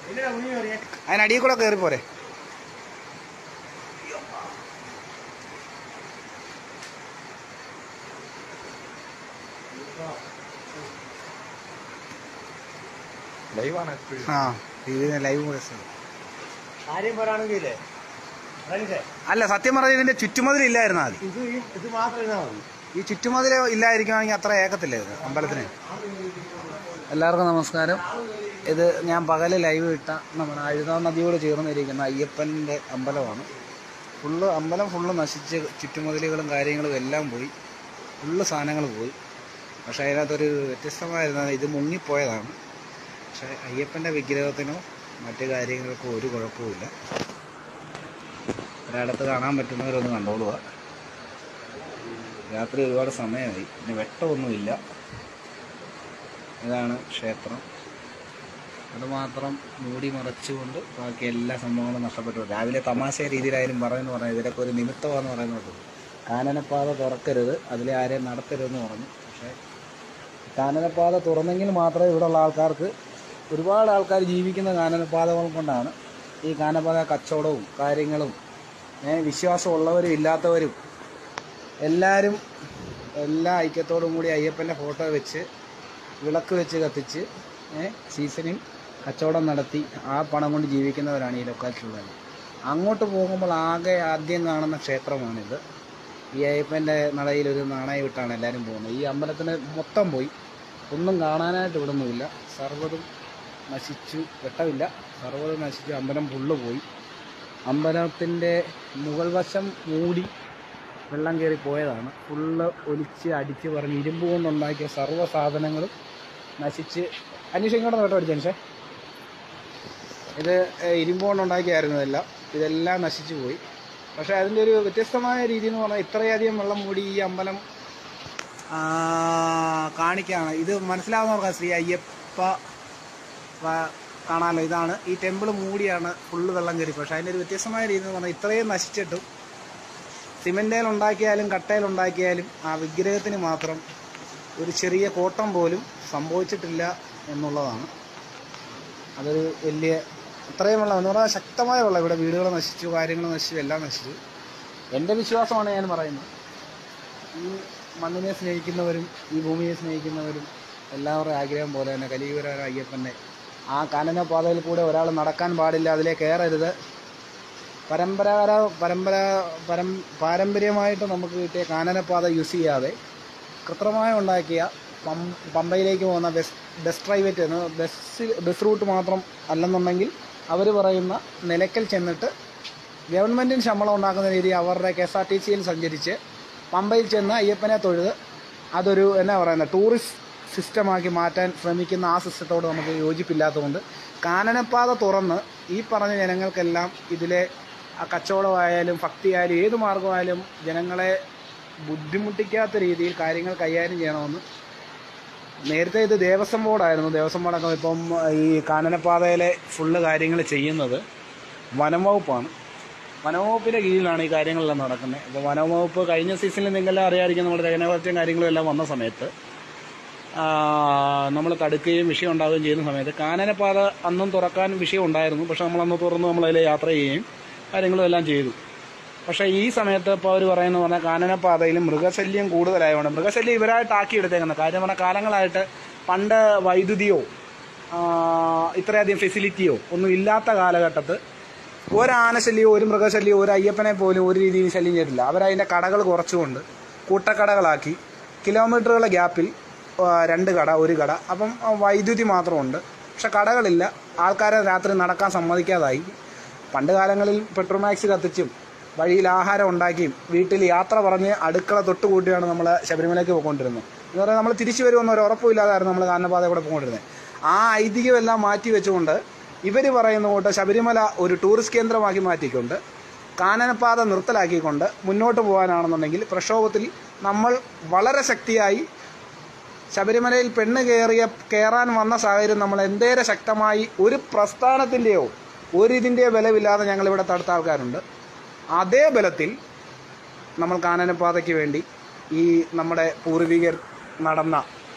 അതിനടിയിൽ കൂടെ കയറി പോരെ ലൈവാണ് എപ്പോഴും ആ ഇതിന് ലൈവ് കൂടെ കാര്യം പറയുകയാണെങ്കിലേ റനീഷേ, അല്ല സത്യം പറഞ്ഞാൽ ഇതിന്റെ ചുറ്റുമതിൽ ഇല്ലായിരുന്നു ആദ്യം ഇത് ഈ ഇത് മാത്രം ഇരുന്നാൽ മതി ഈ ചുറ്റുമതിൽ ഇല്ലായിരിക്കുവാണെങ്കിൽ അത്ര ഏക്കത്തില്ല ഇത് അമ്പലത്തിന് എല്ലാവർക്കും നമസ്കാരം ഇത് ഞാൻ പകല് ലൈവ് ഇട്ട നമ്മുടെ അഴുതാ നദിയോട് ചേർന്നിരിക്കുന്ന അയ്യപ്പൻ്റെ അമ്പലമാണ് ഫുള്ള് അമ്പലം ഫുള്ള് നശിച്ച് ചുറ്റുമതിലുകളും കാര്യങ്ങളും എല്ലാം പോയി ഫുള്ള് സാധനങ്ങൾ പോയി പക്ഷേ അതിനകത്തൊരു വ്യത്യസ്തമായിരുന്ന ഇത് മുങ്ങിപ്പോയതാണ് പക്ഷേ അയ്യപ്പൻ്റെ വിഗ്രഹത്തിനോ മറ്റു കാര്യങ്ങൾക്കോ ഒരു കുഴപ്പവുമില്ല ഒരിടത്ത് കാണാൻ പറ്റുന്നവരൊന്ന് കണ്ടോളുക രാത്രി ഒരുപാട് സമയമായി പിന്നെ വെട്ടമൊന്നുമില്ല ഇതാണ് ക്ഷേത്രം അതുമാത്രം മൂടി മറച്ചുകൊണ്ട് ബാക്കി എല്ലാ സംഭവങ്ങളും നഷ്ടപ്പെട്ടു രാവിലെ തമാശ രീതിയിലായാലും പറയുന്നു പറഞ്ഞു ഇതിലൊക്കെ ഒരു നിമിത്തമാണെന്ന് പറയുന്നത് കാനനപ്പാത തുറക്കരുത് അതിലെ ആരെയും നടത്തരുതെന്ന് പറഞ്ഞു പക്ഷേ കാനനപ്പാത തുറന്നെങ്കിൽ മാത്രമേ ഇവിടെയുള്ള ആൾക്കാർക്ക് ഒരുപാട് ആൾക്കാർ ജീവിക്കുന്ന കാനനപ്പാതകൾ കൊണ്ടാണ് ഈ കാനനപാത കച്ചവടവും കാര്യങ്ങളും ഏ, വിശ്വാസമുള്ളവരും ഇല്ലാത്തവരും എല്ലാവരും എല്ലാ ഐക്യത്തോടും കൂടി അയ്യപ്പൻ്റെ ഫോട്ടോ വെച്ച് വിളക്ക് വെച്ച് കത്തിച്ച് ഏ, സീസണിൽ കച്ചവടം നടത്തി ആ പണം കൊണ്ട് ജീവിക്കുന്നവരാണ് ഈ ലൊക്കാലിറ്റിയുള്ളത് അങ്ങോട്ട് പോകുമ്പോൾ ആകെ ആദ്യം കാണുന്ന ക്ഷേത്രമാണിത് ഈ അയ്യപ്പൻ്റെ നടയിൽ ഒരു നാണയം ഇട്ടാണ് എല്ലാവരും പോകുന്നത് ഈ അമ്പലത്തിന് മൊത്തം പോയി ഒന്നും കാണാനായിട്ട് ഇവിടൊന്നുമില്ല സർവ്വതും നശിച്ചു വെട്ടമില്ല സർവ്വതും നശിച്ചു അമ്പലം ഫുള്ള് പോയി അമ്പലത്തിൻ്റെ മുകൾ വശം മൂടി വെള്ളം കയറി പോയതാണ് ഫുള്ള് ഒലിച്ച് അടിച്ച് പറഞ്ഞ് ഇരുമ്പ് കൊണ്ടുണ്ടാക്കിയ സർവ്വ സാധനങ്ങളും നശിച്ച് അന്വേഷിച്ച് ഇങ്ങോട്ട് കേട്ടോ അടിച്ചു അനീഷേ ഇത് ഏഹ്, ഇരുമ്പ് കൊണ്ടുണ്ടാക്കിയായിരുന്നു ഇതെല്ലാം ഇതെല്ലാം നശിച്ചു പോയി പക്ഷേ അതിൻ്റെ ഒരു വ്യത്യസ്തമായ രീതി എന്ന് പറഞ്ഞാൽ ഇത്രയധികം വെള്ളം മൂടി ഈ അമ്പലം ആ, കാണിക്കാണ് ഇത് മനസ്സിലാവുന്നവർക്ക് ശ്രീ അയ്യപ്പ വ- കാണാമല്ലോ ഇതാണ് ഈ ടെമ്പിൾ മൂടിയാണ് ഫുള്ള് വെള്ളം കയറി പക്ഷേ അതിൻ്റെ ഒരു വ്യത്യസ്തമായ രീതി എന്ന് പറഞ്ഞാൽ ഇത്രയും നശിച്ചിട്ടും സിമെൻറ്റേൽ ഉണ്ടാക്കിയാലും കട്ടയിൽ ഉണ്ടാക്കിയാലും ആ വിഗ്രഹത്തിന് മാത്രം ഒരു ചെറിയ കോട്ടം പോലും സംഭവിച്ചിട്ടില്ല എന്നുള്ളതാണ് അതൊരു വലിയ ഇത്രയും വെള്ളം എന്ന് പറഞ്ഞാൽ ശക്തമായ വെള്ളം ഇവിടെ വീടുകൾ നശിച്ചു കാര്യങ്ങൾ നശിച്ചു എല്ലാം നശിച്ചു എൻ്റെ വിശ്വാസമാണ് ഞാൻ പറയുന്നത് ഈ മണ്ണിനെ സ്നേഹിക്കുന്നവരും ഈ ഭൂമിയെ സ്നേഹിക്കുന്നവരും എല്ലാവരുടെയും ആഗ്രഹം പോലെ തന്നെ കലിയുഗരായ അയ്യപ്പൻ്റെ ആ കാനന പാതയിൽ കൂടെ ഒരാൾ നടക്കാൻ പാടില്ല അതിലേ കയറരുത് പരമ്പരാഗത പരമ്പര പരം പാരമ്പര്യമായിട്ട് നമുക്ക് കിട്ടിയ കാനനപാത യൂസ് ചെയ്യാതെ കൃത്രിമമായി ഉണ്ടാക്കിയ പം പമ്പയിലേക്ക് പോകുന്ന ബസ് ബസ് പ്രൈവറ്റ് എന്ന് ബസ്സിൽ ബസ് റൂട്ട് മാത്രം അല്ലെന്നുണ്ടെങ്കിൽ അവർ പറയുന്ന നിലയ്ക്കൽ ചെന്നിട്ട് ഗവൺമെൻറ്റിന് ശമ്പളം ഉണ്ടാക്കുന്ന രീതി അവരുടെ കെ എസ് ആർ ടി സിയിൽ സഞ്ചരിച്ച് പമ്പയിൽ ചെന്ന് അയ്യപ്പനെ തൊഴുത് അതൊരു എന്നാ പറയുന്നത് ടൂറിസ്റ്റ് സിസ്റ്റമാക്കി മാറ്റാൻ ശ്രമിക്കുന്ന ആ സിസ്റ്റത്തോട് നമുക്ക് യോജിപ്പില്ലാത്തതുകൊണ്ട് കാനനപ്പാത തുറന്ന് ഈ പറഞ്ഞ ജനങ്ങൾക്കെല്ലാം ഇതിലെ ആ കച്ചവടമായാലും ഭക്തിയായാലും ഏത് മാർഗമായാലും ജനങ്ങളെ ബുദ്ധിമുട്ടിക്കാത്ത രീതിയിൽ കാര്യങ്ങൾ കൈകാര്യം ചെയ്യണമെന്ന് നേരത്തെ ഇത് ദേവസ്വം ബോർഡായിരുന്നു ദേവസ്വം ബോർഡൊക്കെ ഇപ്പം ഈ കാനനപ്പാതയിലെ ഫുള്ള് കാര്യങ്ങൾ ചെയ്യുന്നത് വനം വകുപ്പാണ് വനംവകുപ്പിൻ്റെ കീഴിലാണ് ഈ കാര്യങ്ങളെല്ലാം നടക്കുന്നത് ഇപ്പോൾ വനംവകുപ്പ് കഴിഞ്ഞ സീസണിൽ നിങ്ങളെല്ലാം അറിയാമായിരിക്കും നമ്മുടെ രചനാപത്യവും കാര്യങ്ങളും എല്ലാം വന്ന സമയത്ത് നമ്മൾ തടുക്കുകയും വിഷയം ഉണ്ടാവുകയും ചെയ്യുന്ന സമയത്ത് കാനനപ്പാത അന്നും തുറക്കാൻ വിഷയം ഉണ്ടായിരുന്നു പക്ഷെ നമ്മളന്ന് തുറന്ന് നമ്മളതിൽ യാത്ര ചെയ്യുകയും കാര്യങ്ങളും എല്ലാം ചെയ്തു പക്ഷേ ഈ സമയത്ത് ഇപ്പോൾ അവർ പറയുന്നത് പറഞ്ഞാൽ കാനനപ്പാതയിൽ മൃഗശല്യം കൂടുതലായതുകൊണ്ട് മൃഗശല്യം ഇവരായിട്ട് ആക്കിയെടുത്തേക്കുന്നത് കാര്യം പറഞ്ഞാൽ കാലങ്ങളായിട്ട് പണ്ട് വൈദ്യുതിയോ ആ, ഇത്രയധികം ഫെസിലിറ്റിയോ ഒന്നും ഇല്ലാത്ത കാലഘട്ടത്ത് ഒരാനശല്യമോ ഒരു മൃഗശല്യമോ ഒരു അയ്യപ്പനെ പോലും ഒരു രീതിയിൽ ശല്യം ചെയ്തിട്ടില്ല അവരതിൻ്റെ കടകൾ കുറച്ചുകൊണ്ട് കൂട്ടക്കടകളാക്കി കിലോമീറ്ററുകളുടെ ഗ്യാപ്പിൽ ആ, രണ്ട് കട ഒരു കട അപ്പം ആ, വൈദ്യുതി മാത്രമുണ്ട് പക്ഷെ കടകളില്ല ആൾക്കാരെ രാത്രി നടക്കാൻ സമ്മതിക്കാതായി പണ്ട് കാലങ്ങളിൽ പെട്രോമാക്സ് കത്തിച്ചും വഴിയിൽ ആഹാരം ഉണ്ടാക്കിയും വീട്ടിൽ യാത്ര പറഞ്ഞ് അടുക്കള തൊട്ടുകൂട്ടിയാണ് നമ്മൾ ശബരിമലയ്ക്ക് പോയിക്കൊണ്ടിരുന്നത് എന്ന് പറഞ്ഞാൽ നമ്മൾ തിരിച്ചു വരുമെന്ന് ഒരു ഉറപ്പില്ലാതായിരുന്നു നമ്മൾ കാനനപാത കൂടെ പോയിക്കൊണ്ടിരുന്നത് ആ ഐതിഹ്യമെല്ലാം മാറ്റി വെച്ചുകൊണ്ട് ഇവർ പറയുന്ന കൂട്ട് ശബരിമല ഒരു ടൂറിസ്റ്റ് കേന്ദ്രമാക്കി മാറ്റിക്കൊണ്ട് കാനനപാത നിർത്തലാക്കിക്കൊണ്ട് മുന്നോട്ട് പോകാനാണെന്നുണ്ടെങ്കിൽ പ്രക്ഷോഭത്തിൽ നമ്മൾ വളരെ ശക്തിയായി ശബരിമലയിൽ പെണ്ണ് കയറിയ കയറാൻ വന്ന സാഹചര്യം നമ്മൾ എന്തേരെ ശക്തമായി ഒരു പ്രസ്ഥാനത്തിൻ്റെയോ ഒരു ഇതിൻ്റെയോ ബലമില്ലാതെ ഞങ്ങളിവിടെ തടുത്ത ആൾക്കാരുണ്ട് അതേ ബലത്തിൽ നമ്മൾ കാനനപാതയ്ക്ക് വേണ്ടി ഈ നമ്മുടെ പൂർവികർ നടന്ന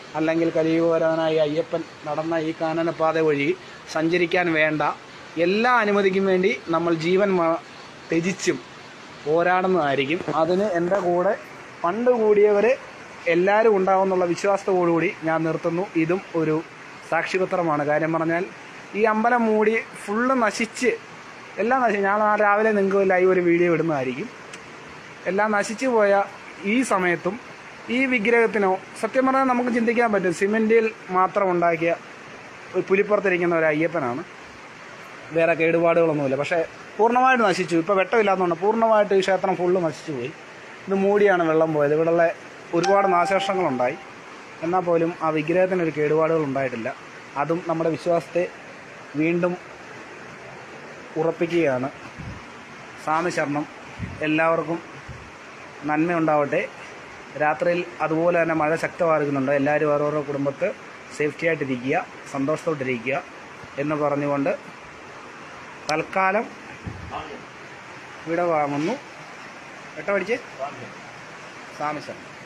അല്ലെങ്കിൽ കലിയുഗവരാനായി അയ്യപ്പൻ നടന്ന ഈ കാനനപാത വഴി സഞ്ചരിക്കാൻ വേണ്ട എല്ലാ അനുമതിക്കും വേണ്ടി നമ്മൾ ജീവൻ മ- ത്യജിച്ചും പോരാടുന്നതായിരിക്കും അതിന് എൻ്റെ കൂടെ പണ്ട് കൂടിയവർ എല്ലാവരും ഉണ്ടാവുമെന്നുള്ള വിശ്വാസത്തോടുകൂടി ഞാൻ നിർത്തുന്നു ഇതും ഒരു സാക്ഷിപത്രമാണ് കാര്യം പറഞ്ഞാൽ ഈ അമ്പലം മൂടി ഫുള്ള് നശിച്ച് എല്ലാം നശിച്ച് ഞാൻ നാളെ രാവിലെ നിങ്ങൾക്ക് ലൈവ് ഒരു വീഡിയോ ഇടുന്നതായിരിക്കും എല്ലാം നശിച്ചു പോയ ഈ സമയത്തും ഈ വിഗ്രഹത്തിനോ സത്യം പറഞ്ഞാൽ നമുക്ക് ചിന്തിക്കാൻ പറ്റും സിമെൻറ്റിൽ മാത്രം ഉണ്ടാക്കിയ ഒരു പുലിപ്പുറത്തിരിക്കുന്ന ഒരു അയ്യപ്പനാണ് വേറെ കേടുപാടുകളൊന്നുമില്ല പക്ഷേ പൂർണ്ണമായിട്ട് നശിച്ചു ഇപ്പോൾ വെട്ടമില്ലാത്തതുകൊണ്ട് പൂർണ്ണമായിട്ട് ഈ ക്ഷേത്രം ഫുള്ള് നശിച്ചു പോയി ഇത് മൂടിയാണ് വെള്ളം പോയത് ഇവിടെയുള്ള ഒരുപാട് നാശനഷ്ടങ്ങളുണ്ടായി എന്നാൽ പോലും ആ വിഗ്രഹത്തിനൊരു കേടുപാടുകൾ ഉണ്ടായിട്ടില്ല അതും നമ്മുടെ വിശ്വാസത്തെ വീണ്ടും ഉറപ്പിക്കുകയാണ് സ്വാമി ശരണം എല്ലാവർക്കും നന്മയുണ്ടാവട്ടെ രാത്രിയിൽ അതുപോലെ തന്നെ മഴ ശക്തമാകുന്നുണ്ട് എല്ലാവരും ഓരോരോ കുടുംബത്ത് സേഫ്റ്റി ആയിട്ടിരിക്കുക സന്തോഷത്തോട്ടിരിക്കുക എന്ന് പറഞ്ഞുകൊണ്ട് തൽക്കാലം ഇവിടെ വാങ്ങുന്നു എട്ടോ പഠിച്ച് സ്വാമി ശരണം